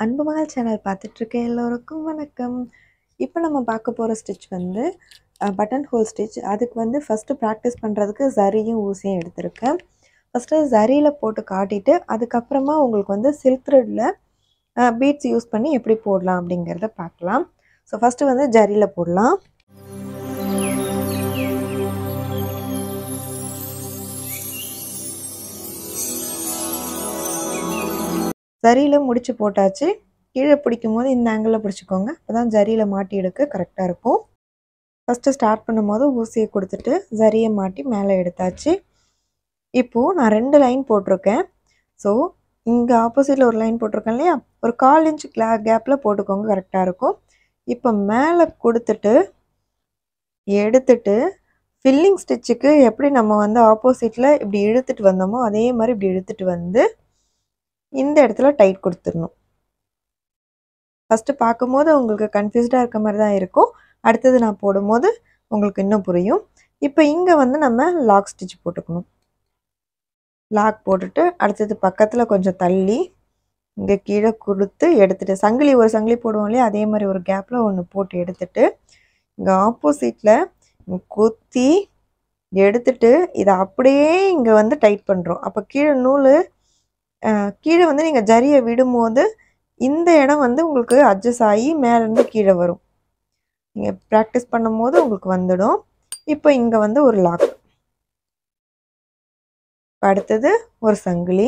அன்பு மகள் சேனல் பார்த்துட்ருக்க எல்லோருக்கும் வணக்கம் இப்போ நம்ம பார்க்க போகிற ஸ்டிச் வந்து பட்டன் ஹோல் ஸ்டிச் அதுக்கு வந்து ஃபஸ்ட்டு ப்ராக்டிஸ் பண்ணுறதுக்கு ஜரியும் ஊசியும் எடுத்திருக்கேன் ஃபஸ்ட்டு ஜரியில் போட்டு காட்டிட்டு அதுக்கப்புறமா உங்களுக்கு வந்து சில்க் த்ரெட்டில் பீட்ஸ் யூஸ் பண்ணி எப்படி போடலாம் அப்படிங்கிறத பார்க்கலாம் ஸோ ஃபஸ்ட்டு வந்து ஜரியில் போடலாம் ஜரியில் முடிச்சு போட்டாச்சு கீழே பிடிக்கும் போது இந்த ஆங்கிளில் பிடிச்சிக்கோங்க அப்போ தான் ஜரியில் மாட்டி எடுக்க கரெக்டாக இருக்கும் ஃபஸ்ட்டு ஸ்டார்ட் பண்ணும்போது ஊசியை கொடுத்துட்டு ஜரியை மாட்டி மேலே எடுத்தாச்சு இப்போது நான் ரெண்டு லைன் போட்டிருக்கேன் ஸோ இங்கே ஆப்போசிட்டில் ஒரு லைன் போட்டிருக்கேன் இல்லையா ஒரு கால் இன்ச் கிளா கேப்பில் போட்டுக்கோங்க கரெக்டாக இருக்கும் இப்போ மேலே கொடுத்துட்டு எடுத்துட்டு ஃபில்லிங் ஸ்டிச்சுக்கு எப்படி நம்ம வந்து ஆப்போசிட்டில் இப்படி இழுத்துட்டு வந்தோமோ அதே மாதிரி இப்படி இழுத்துட்டு வந்து இந்த இடத்துல டைட் கொடுத்துடணும் ஃபஸ்ட்டு பார்க்கும்போது உங்களுக்கு கன்ஃபியூஸ்டாக இருக்க மாதிரி தான் இருக்கும் அடுத்தது நான் போடும்போது உங்களுக்கு இன்னும் புரியும் இப்போ இங்கே வந்து நம்ம லாக் ஸ்டிச் போட்டுக்கணும் லாக் போட்டுட்டு அடுத்தது பக்கத்தில் கொஞ்சம் தள்ளி இங்கே கீழே கொடுத்து எடுத்துட்டு சங்கிலி ஒரு சங்கிலி போடுவோம் இல்லையா அதே மாதிரி ஒரு கேப்பில் ஒன்று போட்டு எடுத்துட்டு இங்கே ஆப்போசிட்டில் குத்தி எடுத்துட்டு இதை அப்படியே இங்கே வந்து டைட் பண்ணுறோம் அப்போ கீழே நூல் கீழே வந்து நீங்கள் ஜரியை விடும்போது இந்த இடம் வந்து உங்களுக்கு அட்ஜஸ்ட் ஆகி மேலேருந்து கீழே வரும் நீங்கள் ப்ராக்டிஸ் பண்ணும்போது உங்களுக்கு வந்துடும் இப்போ இங்கே வந்து ஒரு லாக் அடுத்தது ஒரு சங்கிலி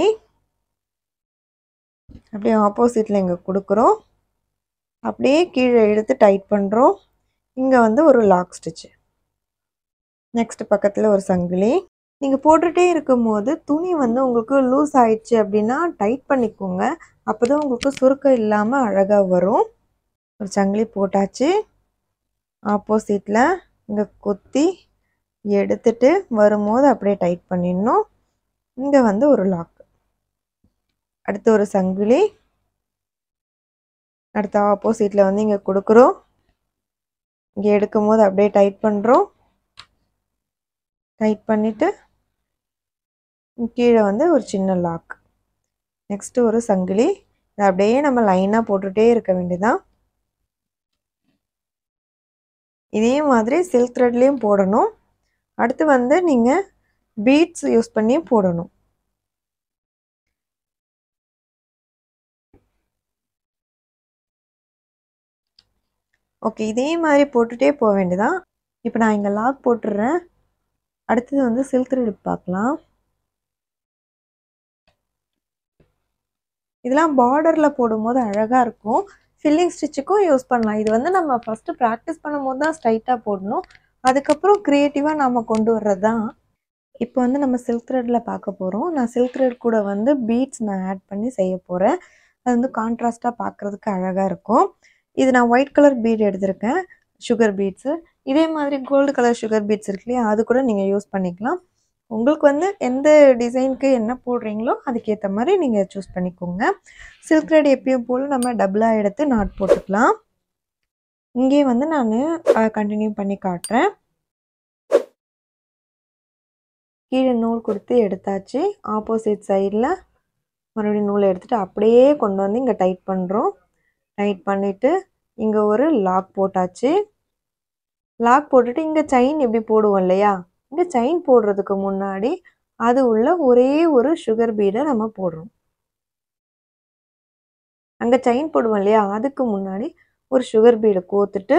அப்படியே ஆப்போசிட்டில் இங்கே கொடுக்குறோம் அப்படியே கீழே எடுத்து டைட் பண்ணுறோம் இங்கே வந்து ஒரு லாக் ஸ்டிச்சு நெக்ஸ்ட் பக்கத்தில் ஒரு சங்கிலி நீங்கள் போட்டுகிட்டே இருக்கும்போது துணி வந்து உங்களுக்கு லூஸ் ஆயிடுச்சு அப்படின்னா டைட் பண்ணிக்கோங்க அப்போ தான் உங்களுக்கு சுருக்கம் இல்லாமல் அழகாக வரும் ஒரு சங்கிலி போட்டாச்சு ஆப்போசிட்டில் இங்கே குத்தி எடுத்துட்டு வரும்போது அப்படியே டைட் பண்ணிடணும் இங்கே வந்து ஒரு லாக் அடுத்து ஒரு சங்கிலி அடுத்த ஆப்போசிட்டில் வந்து இங்கே கொடுக்குறோம் இங்கே எடுக்கும் போது அப்படியே டைட் பண்ணுறோம் டைட் பண்ணிவிட்டு கீழே வந்து ஒரு சின்ன லாக் நெக்ஸ்ட்டு ஒரு சங்கிலி இதை அப்படியே நம்ம லைனாக போட்டுகிட்டே இருக்க வேண்டியதான் இதே மாதிரி சில்க் த்ரெட்லேயும் போடணும் அடுத்து வந்து நீங்கள் பீட்ஸ் யூஸ் பண்ணி போடணும் ஓகே இதே மாதிரி போட்டுகிட்டே போக வேண்டியதான் இப்போ நான் இங்கே லாக் போட்டுடுறேன் அடுத்தது வந்து சில்க் த்ரெட் பார்க்கலாம் இதெல்லாம் பார்டரில் போடும்போது அழகாக இருக்கும் ஃபில்லிங் ஸ்டிச்சுக்கும் யூஸ் பண்ணலாம் இது வந்து நம்ம ஃபஸ்ட்டு ப்ராக்டிஸ் பண்ணும்போது தான் ஸ்ட்ரைட்டாக போடணும் அதுக்கப்புறம் க்ரியேட்டிவாக நம்ம கொண்டு வர்றது தான் இப்போ வந்து நம்ம சில்க் த்ரெட்டில் பார்க்க போகிறோம் நான் சில்க் த்ரெட் கூட வந்து பீட்ஸ் நான் ஆட் பண்ணி செய்ய போகிறேன் அது வந்து கான்ட்ராஸ்ட்டாக பார்க்குறதுக்கு அழகாக இருக்கும் இது நான் ஒயிட் கலர் பீட் எடுத்திருக்கேன் சுகர் பீட்ஸு இதே மாதிரி கோல்டு கலர் சுகர் பீட்ஸ் இருக்கு இல்லையா அது கூட நீங்கள் யூஸ் பண்ணிக்கலாம் உங்களுக்கு வந்து எந்த டிசைனுக்கு என்ன போடுறீங்களோ அதுக்கேற்ற மாதிரி நீங்கள் சூஸ் பண்ணிக்கோங்க சில்க் த்ரெட் எப்பயும் போல் நம்ம டபுளாக எடுத்து நாட் போட்டுக்கலாம் இங்கே வந்து நான் கண்டினியூ பண்ணி காட்டுறேன் கீழே நூல் கொடுத்து எடுத்தாச்சு ஆப்போசிட் சைடில் மறுபடியும் நூலை எடுத்துகிட்டு அப்படியே கொண்டு வந்து இங்கே டைட் பண்ணுறோம் டைட் பண்ணிவிட்டு இங்கே ஒரு லாக் போட்டாச்சு லாக் போட்டுட்டு இங்கே செயின் எப்படி போடுவோம் இல்லையா இங்கே செயின் போடுறதுக்கு முன்னாடி அது உள்ள ஒரே ஒரு சுகர் பீடை நம்ம போடுறோம் அங்கே செயின் போடுவோம் இல்லையா அதுக்கு முன்னாடி ஒரு சுகர் பீடை கோத்துட்டு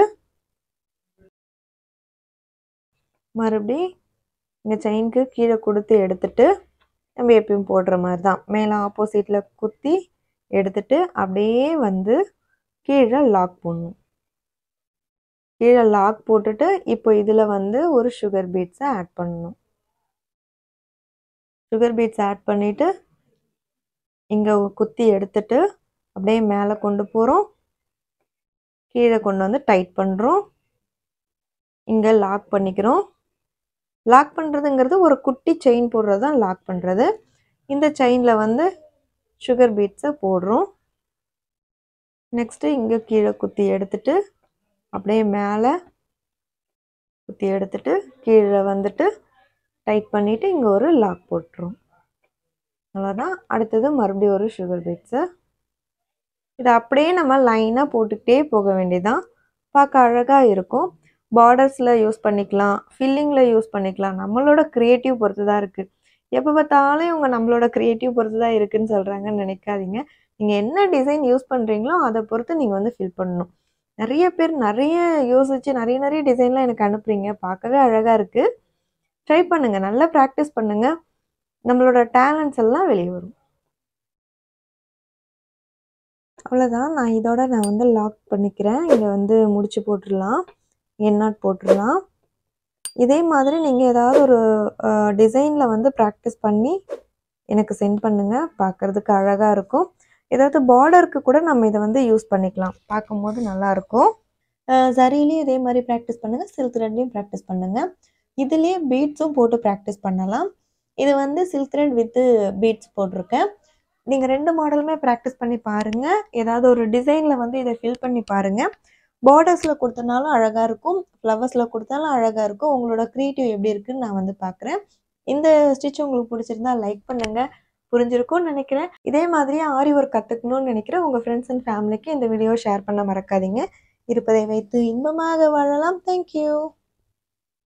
மறுபடி இங்கே செயினுக்கு கீழே கொடுத்து எடுத்துட்டு நம்ம எப்பயும் போடுற மாதிரி தான் மேலே ஆப்போசிட்டில் குத்தி எடுத்துட்டு அப்படியே வந்து கீழே லாக் போடணும் கீழே லாக் போட்டுட்டு இப்போ இதில் வந்து ஒரு சுகர் பீட்ஸை ஆட் பண்ணணும் சுகர் பீட்ஸ் ஆட் பண்ணிவிட்டு இங்கே குத்தி எடுத்துட்டு அப்படியே மேலே கொண்டு போகிறோம் கீழே கொண்டு வந்து டைட் பண்ணுறோம் இங்கே லாக் பண்ணிக்கிறோம் லாக் பண்ணுறதுங்கிறது ஒரு குட்டி செயின் போடுறது தான் லாக் பண்ணுறது இந்த செயினில் வந்து சுகர் பீட்ஸை போடுறோம் நெக்ஸ்ட்டு இங்கே கீழே குத்தி எடுத்துட்டு அப்படியே மேலே குத்தி எடுத்துட்டு கீழே வந்துட்டு டைட் பண்ணிவிட்டு இங்கே ஒரு லாக் போட்டுரும் அவ்வளோதான் அடுத்தது மறுபடியும் ஒரு சுகர் பீட்ஸு இதை அப்படியே நம்ம லைனாக போட்டுக்கிட்டே போக வேண்டியதான் பார்க்க அழகாக இருக்கும் பார்டர்ஸில் யூஸ் பண்ணிக்கலாம் ஃபில்லிங்கில் யூஸ் பண்ணிக்கலாம் நம்மளோட க்ரியேட்டிவ் பொறுத்து தான் இருக்குது எப்போ பார்த்தாலும் இவங்க நம்மளோட க்ரியேட்டிவ் பொறுத்து தான் இருக்குன்னு சொல்கிறாங்கன்னு நினைக்காதீங்க நீங்கள் என்ன டிசைன் யூஸ் பண்ணுறீங்களோ அதை பொறுத்து நீங்கள் வந்து ஃபில் பண்ணணும் நிறைய பேர் நிறைய யோசிச்சு நிறைய நிறைய டிசைன்லாம் எனக்கு அனுப்புறீங்க பார்க்கவே அழகாக இருக்குது ட்ரை பண்ணுங்கள் நல்லா ப்ராக்டிஸ் பண்ணுங்கள் நம்மளோட டேலண்ட்ஸ் எல்லாம் வெளியே வரும் அவ்வளோதான் நான் இதோட நான் வந்து லாக் பண்ணிக்கிறேன் இங்கே வந்து முடிச்சு போட்டுடலாம் எண்ணாட் போட்டுடலாம் இதே மாதிரி நீங்கள் ஏதாவது ஒரு டிசைனில் வந்து ப்ராக்டிஸ் பண்ணி எனக்கு சென்ட் பண்ணுங்கள் பார்க்குறதுக்கு அழகாக இருக்கும் ஏதாவது பார்டருக்கு கூட நம்ம இதை வந்து யூஸ் பண்ணிக்கலாம் பார்க்கும்போது நல்லாயிருக்கும் சரியிலையும் இதே மாதிரி ப்ராக்டிஸ் பண்ணுங்கள் சில்க் த்ரெட்லேயும் ப்ராக்டிஸ் பண்ணுங்கள் இதுலேயே பீட்ஸும் போட்டு ப்ராக்டிஸ் பண்ணலாம் இது வந்து சில்க் த்ரெட் வித்து பீட்ஸ் போட்டிருக்கேன் நீங்கள் ரெண்டு மாடலுமே ப்ராக்டிஸ் பண்ணி பாருங்கள் ஏதாவது ஒரு டிசைனில் வந்து இதை ஃபில் பண்ணி பாருங்கள் பார்டர்ஸில் கொடுத்தனாலும் அழகாக இருக்கும் ஃப்ளவர்ஸில் கொடுத்தாலும் அழகாக இருக்கும் உங்களோட க்ரியேட்டிவ் எப்படி இருக்குன்னு நான் வந்து பார்க்குறேன் இந்த ஸ்டிச் உங்களுக்கு பிடிச்சிருந்தா லைக் பண்ணுங்கள் புரிஞ்சிருக்கும்னு நினைக்கிறேன் இதே மாதிரியே ஆரி ஒர்க் கற்றுக்கணும்னு நினைக்கிறேன் உங்கள் ஃப்ரெண்ட்ஸ் அண்ட் ஃபேமிலிக்கு இந்த வீடியோ ஷேர் பண்ண மறக்காதீங்க இருப்பதை வைத்து இன்பமாக வாழலாம் தேங்க்யூ